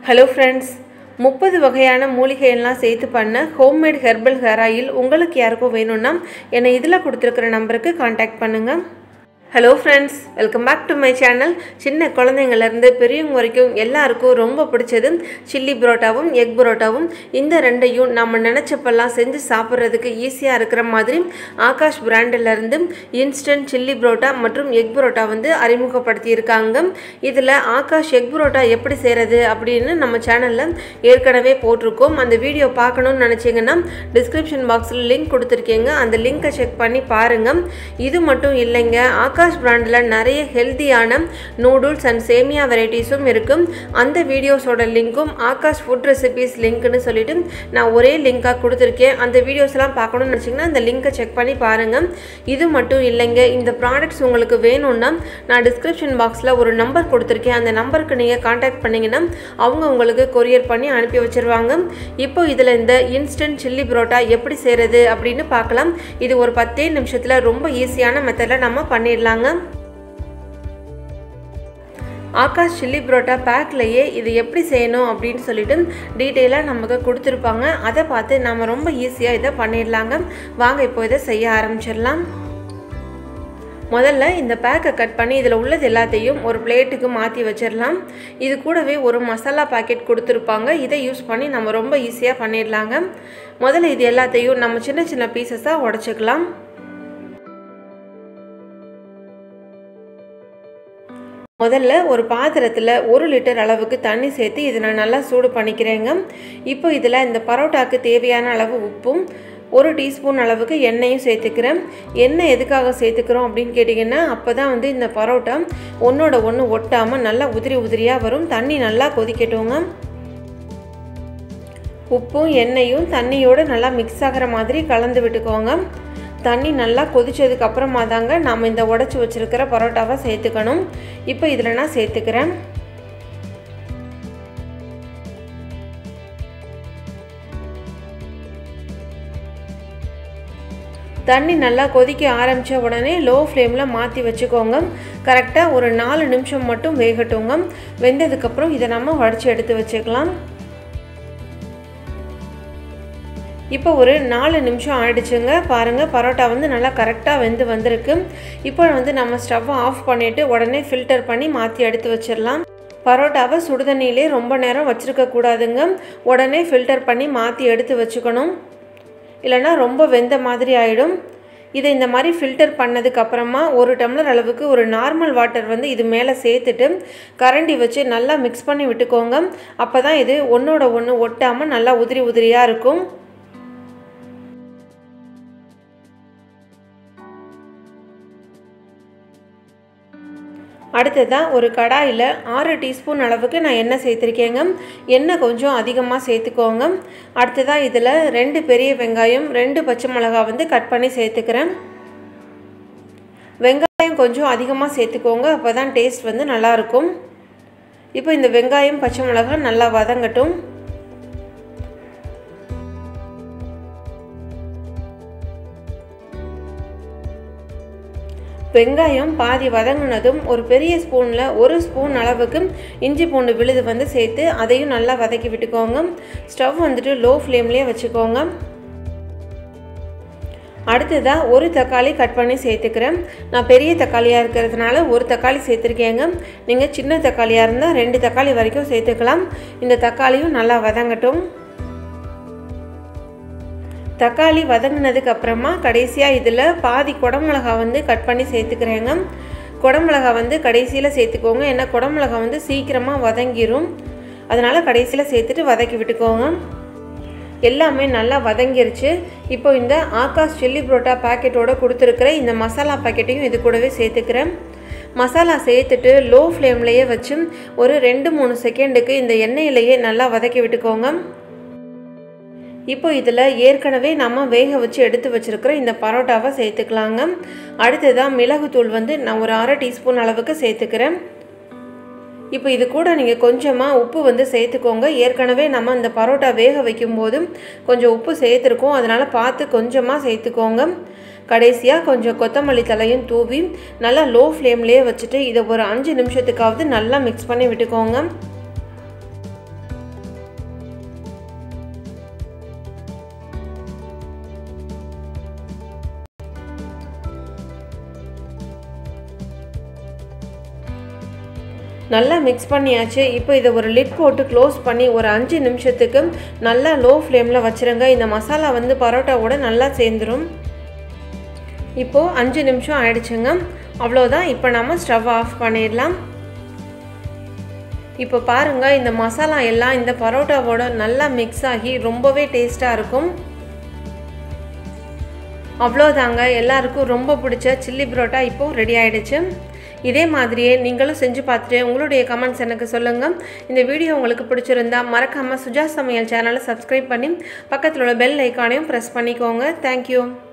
hello friends முப்பது வகையான மூலிகையெல்லாம் சேர்த்து பண்ண ஹோம்மேட் ஹெர்பல் ஹேர் ஆயில் உங்களுக்கு யாருக்கும் வேணும்னா என்னை இதில் கொடுத்துருக்குற நம்பருக்கு காண்டாக்ட் பண்ணுங்கள் hello friends welcome back to my channel சின்ன குழந்தைங்கள்லேருந்து பெரியவங்க வரைக்கும் எல்லாருக்கும் ரொம்ப பிடிச்சது சில்லி புரோட்டாவும் எக் புரோட்டாவும் இந்த ரெண்டையும் நம்ம நினச்சப்பெல்லாம் செஞ்சு சாப்பிட்றதுக்கு ஈஸியாக இருக்கிற மாதிரி ஆகாஷ் பிராண்டிலேருந்து இன்ஸ்டன்ட் சில்லி புரோட்டா மற்றும் எக் புரோட்டா வந்து அறிமுகப்படுத்தியிருக்காங்க இதில் ஆகாஷ் எக் புரோட்டா எப்படி செய்கிறது அப்படின்னு நம்ம சேனலில் ஏற்கனவே போட்டிருக்கோம் அந்த வீடியோ பார்க்கணும்னு நினச்சிங்கன்னா டிஸ்கிரிப்ஷன் பாக்ஸில் லிங்க் கொடுத்துருக்கீங்க அந்த லிங்க்கை செக் பண்ணி பாருங்கள் இது மட்டும் இல்லைங்க ஆகாஷ் பிராண்டில் நிறைய ஹெல்த்தியான நூடுல்ஸ் அண்ட் சேமியா வெரைட்டிஸும் இருக்கும் அந்த வீடியோஸோட லிங்க்கும் ஆகாஷ் ஃபுட் ரெசிபீஸ் லிங்க்னு சொல்லிட்டு நான் ஒரே லிங்காக கொடுத்துருக்கேன் அந்த வீடியோஸ்லாம் பார்க்கணும்னு நினச்சிங்கன்னா அந்த லிங்க்கை செக் பண்ணி பாருங்கள் இது மட்டும் இல்லைங்க இந்த ப்ராடக்ட்ஸ் உங்களுக்கு வேணும்னா நான் டிஸ்கிரிப்ஷன் பாக்ஸில் ஒரு நம்பர் கொடுத்துருக்கேன் அந்த நம்பருக்கு நீங்கள் காண்டாக்ட் பண்ணிங்கன்னா அவங்க உங்களுக்கு கொரியர் பண்ணி அனுப்பி வச்சுருவாங்க இப்போ இதில் இந்த இன்ஸ்டன்ட் சில்லி புரோட்டா எப்படி செய்கிறது அப்படின்னு பார்க்கலாம் இது ஒரு பத்தே நிமிஷத்தில் ரொம்ப ஈஸியான மெத்தடில் நம்ம பண்ணிடலாங்க ஆகாஷ் சில்லி புரோட்டா பேக்லேயே இது எப்படி செய்யணும் அப்படின்னு சொல்லிட்டு டீட்டெயிலாக நமக்கு கொடுத்துருப்பாங்க அதை பார்த்து நம்ம ரொம்ப ஈஸியாக இதை பண்ணிடலாங்க வாங்க இப்போ இதை செய்ய ஆரம்பிச்சிடலாம் முதல்ல இந்த பேக்கை கட் பண்ணி இதில் உள்ளது எல்லாத்தையும் ஒரு பிளேட்டுக்கு மாற்றி வச்சிடலாம் இது கூடவே ஒரு மசாலா பாக்கெட் கொடுத்துருப்பாங்க இதை யூஸ் பண்ணி நம்ம ரொம்ப ஈஸியாக பண்ணிடலாங்க முதல்ல இது எல்லாத்தையும் நம்ம சின்ன சின்ன பீசஸாக உடச்சிக்கலாம் முதல்ல ஒரு பாத்திரத்தில் ஒரு லிட்டர் அளவுக்கு தண்ணி சேர்த்து இதை நான் நல்லா சூடு பண்ணிக்கிறேங்க இப்போ இதில் இந்த பரோட்டாக்கு தேவையான அளவு உப்பும் ஒரு டீஸ்பூன் அளவுக்கு எண்ணெயும் சேர்த்துக்கிறேன் எண்ணெய் எதுக்காக சேர்த்துக்கிறோம் அப்படின்னு கேட்டிங்கன்னா அப்போ தான் வந்து இந்த பரோட்டா ஒன்றோட ஒன்று ஒட்டாமல் நல்லா உதிரி உதிரியாக வரும் தண்ணி நல்லா கொதிக்கட்டுங்க உப்பும் எண்ணெயும் தண்ணியோடு நல்லா மிக்ஸ் ஆகிற மாதிரி கலந்து விட்டுக்கோங்க தண்ணி நல்லா கொதிச்சதுக்கு அப்புறமா தாங்க நாம் இந்த உடச்சி வச்சுருக்கிற பரோட்டாவை சேர்த்துக்கணும் இப்போ இதில் நான் சேர்த்துக்கிறேன் தண்ணி நல்லா கொதிக்க ஆரம்பித்த உடனே லோ ஃப்ளேமில் மாற்றி வச்சுக்கோங்க கரெக்டாக ஒரு நாலு நிமிஷம் மட்டும் வேகட்டுங்க வெந்ததுக்கப்புறம் இதை நம்ம வடித்து எடுத்து வச்சுக்கலாம் இப்போ ஒரு நாலு நிமிஷம் ஆயிடுச்சுங்க பாருங்கள் பரோட்டா வந்து நல்லா கரெக்டாக வெந்து வந்திருக்கு இப்போ வந்து நம்ம ஸ்டவ்வை ஆஃப் பண்ணிவிட்டு உடனே ஃபில்டர் பண்ணி மாற்றி எடுத்து வச்சிடலாம் பரோட்டாவை சுடுதண்ணியிலே ரொம்ப நேரம் வச்சுருக்க கூடாதுங்க உடனே ஃபில்டர் பண்ணி மாற்றி எடுத்து வச்சுக்கணும் இல்லைனா ரொம்ப வெந்த மாதிரி ஆகிடும் இதை இந்த மாதிரி ஃபில்டர் பண்ணதுக்கப்புறமா ஒரு டம்ளர் அளவுக்கு ஒரு நார்மல் வாட்டர் வந்து இது மேலே சேர்த்துட்டு கரண்டி வச்சு நல்லா மிக்ஸ் பண்ணி விட்டுக்கோங்க அப்போ தான் இது ஒன்றோட ஒன்று ஒட்டாமல் நல்லா உதிரி உதிரியாக இருக்கும் அடுத்ததாக ஒரு கடாயில் ஆறு டீஸ்பூன் அளவுக்கு நான் எண்ணெய் சேர்த்துருக்கேங்க எண்ணெய் கொஞ்சம் அதிகமாக சேர்த்துக்கோங்க அடுத்ததாக இதில் ரெண்டு பெரிய வெங்காயம் ரெண்டு பச்சை மிளகா வந்து கட் பண்ணி சேர்த்துக்கிறேன் வெங்காயம் கொஞ்சம் அதிகமாக சேர்த்துக்கோங்க அப்போ தான் டேஸ்ட் வந்து நல்லாயிருக்கும் இப்போ இந்த வெங்காயம் பச்சை மிளகாய் நல்லா வதங்கட்டும் வெங்காயம் பாதி வதங்கினதும் ஒரு பெரிய ஸ்பூனில் ஒரு ஸ்பூன் அளவுக்கு இஞ்சி பூண்டு விழுது வந்து சேர்த்து அதையும் நல்லா வதக்கி விட்டுக்கோங்க ஸ்டவ் வந்துட்டு லோ ஃப்ளேம்லேயே வச்சுக்கோங்க அடுத்ததாக ஒரு தக்காளி கட் பண்ணி சேர்த்துக்கிறேன் நான் பெரிய தக்காளியாக இருக்கிறதுனால ஒரு தக்காளி சேர்த்துருக்கேங்க நீங்கள் சின்ன தக்காளியாக இருந்தால் ரெண்டு தக்காளி வரைக்கும் சேர்த்துக்கலாம் இந்த தக்காளியும் நல்லா வதங்கட்டும் தக்காளி வதங்கினதுக்கு அப்புறமா கடைசியாக இதில் பாதி குடமிளகா வந்து கட் பண்ணி சேர்த்துக்கிறேங்க குடமிளகா வந்து கடைசியில் சேர்த்துக்கோங்க ஏன்னா குடமிளகா வந்து சீக்கிரமாக வதங்கிரும் அதனால் கடைசியில் சேர்த்துட்டு வதக்கி விட்டுக்கோங்க எல்லாமே நல்லா வதங்கிருச்சு இப்போ இந்த ஆகாஷ் சில்லி புரோட்டா பேக்கெட்டோட கொடுத்துருக்குற இந்த மசாலா பேக்கெட்டையும் இது கூடவே சேர்த்துக்கிறேன் மசாலா சேர்த்துட்டு லோ ஃப்ளேம்லேயே வச்சு ஒரு ரெண்டு மூணு செகண்டுக்கு இந்த எண்ணெயிலேயே நல்லா வதக்கி விட்டுக்கோங்க இப்போ இதில் ஏற்கனவே நம்ம வேக வச்சு எடுத்து வச்சுருக்கிற இந்த பரோட்டாவை சேர்த்துக்கலாங்க அடுத்ததாக மிளகுத்தூள் வந்து நான் ஒரு அரை டீஸ்பூன் அளவுக்கு சேர்த்துக்கிறேன் இப்போ இது கூட நீங்கள் கொஞ்சமாக உப்பு வந்து சேர்த்துக்கோங்க ஏற்கனவே நம்ம இந்த பரோட்டா வேக வைக்கும் போதும் கொஞ்சம் உப்பு சேர்த்துருக்கோம் அதனால் பார்த்து கொஞ்சமாக சேர்த்துக்கோங்க கடைசியாக கொஞ்சம் கொத்தமல்லி தலையும் தூவி நல்லா லோ ஃப்ளேம்லேயே வச்சுட்டு இதை ஒரு அஞ்சு நிமிஷத்துக்காவது நல்லா மிக்ஸ் பண்ணி விட்டுக்கோங்க நல்லா மிக்ஸ் பண்ணியாச்சு இப்போ இதை ஒரு லிட் போட்டு க்ளோஸ் பண்ணி ஒரு அஞ்சு நிமிஷத்துக்கு நல்லா லோ ஃப்ளேமில் வச்சுருங்க இந்த மசாலா வந்து பரோட்டாவோட நல்லா சேர்ந்துடும் இப்போது அஞ்சு நிமிஷம் ஆயிடுச்சுங்க அவ்வளோதான் இப்போ நம்ம ஸ்டவ் ஆஃப் பண்ணிடலாம் இப்போ பாருங்கள் இந்த மசாலா எல்லாம் இந்த பரோட்டாவோட நல்லா மிக்ஸ் ஆகி ரொம்பவே டேஸ்ட்டாக இருக்கும் அவ்வளோதாங்க எல்லாருக்கும் ரொம்ப பிடிச்ச சில்லி பரோட்டா இப்போது ரெடி ஆகிடுச்சு இதே மாதிரியே நீங்களும் செஞ்சு பார்த்துட்டு உங்களுடைய கமெண்ட்ஸ் எனக்கு சொல்லுங்கள் இந்த வீடியோ உங்களுக்கு பிடிச்சிருந்தா மறக்காமல் சுஜா சமையல் சேனலை சப்ஸ்கிரைப் பண்ணி பக்கத்தில் உள்ள பெல் ஐக்கானையும் ப்ரெஸ் பண்ணிக்கோங்க தேங்க்யூ